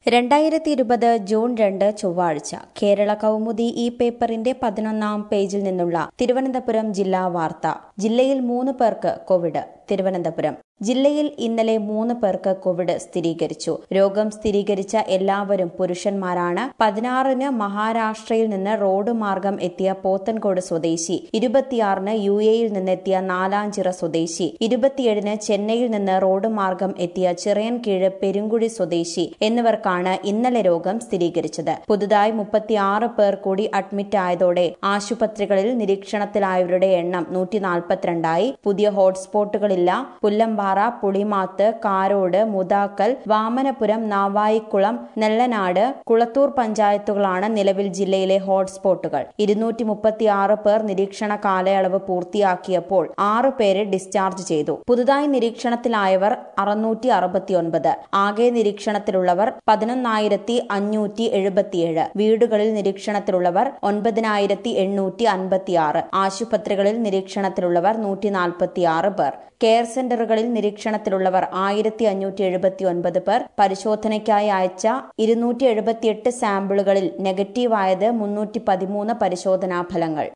രണ്ടായിരത്തി ഇരുപത് ജൂൺ രണ്ട് ചൊവ്വാഴ്ച കേരള കൗമുദി ഈ പേപ്പറിന്റെ പതിനൊന്നാം പേജിൽ നിന്നുള്ള തിരുവനന്തപുരം ജില്ലാ വാർത്ത ജില്ലയിൽ മൂന്ന് പേർക്ക് കോവിഡ് തിരുവനന്തപുരം ജില്ലയിൽ ഇന്നലെ മൂന്ന് പേർക്ക് കോവിഡ് സ്ഥിരീകരിച്ചു രോഗം സ്ഥിരീകരിച്ച എല്ലാവരും പുരുഷന്മാരാണ് പതിനാറിന് മഹാരാഷ്ട്രയിൽ നിന്ന് റോഡ് മാർഗം എത്തിയ പോത്തൻകോട് സ്വദേശി ഇരുപത്തിയാറിന് യു എയിൽ നിന്നെത്തിയ നാലാഞ്ചിറ സ്വദേശി ഇരുപത്തിയേഴിന് ചെന്നൈയിൽ നിന്ന് റോഡ് മാർഗം എത്തിയ ചിറയൻകീഴ് പെരുങ്കുഴി സ്വദേശി എന്നിവർക്കാണ് ഇന്നലെ രോഗം സ്ഥിരീകരിച്ചത് പുതുതായി മുപ്പത്തിയാറ് പേർ കൂടി അഡ്മിറ്റ് ആയതോടെ ആശുപത്രികളിൽ നിരീക്ഷണത്തിലായവരുടെ എണ്ണം നൂറ്റി നാൽപ്പത്തിരണ്ടായി പുതിയ ഹോട്ട്സ്പോട്ടുകളില്ല പുല്ലമ്പാറ പുളിമാത്ത് കാരോട് മുതാക്കൽ വാമനപുരം നാവായിക്കുളം നെല്ലനാട് കുളത്തൂർ പഞ്ചായത്തുകളാണ് നിലവിൽ ജില്ലയിലെ ഹോട്ട്സ്പോട്ടുകൾ ഇരുന്നൂറ്റി മുപ്പത്തിയാറ് പേർ നിരീക്ഷണ കാലയളവ് പൂർത്തിയാക്കിയപ്പോൾ ആറ് പേരെ ഡിസ്ചാർജ് ചെയ്തു പുതുതായി നിരീക്ഷണത്തിലായവർ അറുന്നൂറ്റി അറുപത്തിയൊൻപത് ആകെ നിരീക്ഷണത്തിലുള്ളവർ പതിനൊന്നായിരത്തി അഞ്ഞൂറ്റി എഴുപത്തിയേഴ് വീടുകളിൽ നിരീക്ഷണത്തിലുള്ളവർ ഒൻപതിനായിരത്തി എണ്ണൂറ്റി അൻപത്തിയാറ് ആശുപത്രികളിൽ നിരീക്ഷണത്തിലുള്ളവർ നൂറ്റി നാൽപ്പത്തിയാറ് പേർ കെയർ സെന്ററുകളിൽ നിരീക്ഷണത്തിലുള്ളവർ ആയിരത്തി അഞ്ഞൂറ്റി എഴുപത്തി ഒൻപത് പേർ പരിശോധനയ്ക്കായി അയച്ച ഇരുന്നൂറ്റി എഴുപത്തിയെട്ട് സാമ്പിളുകളിൽ നെഗറ്റീവായത് മുന്നൂറ്റി പതിമൂന്ന് പരിശോധനാ ഫലങ്ങൾ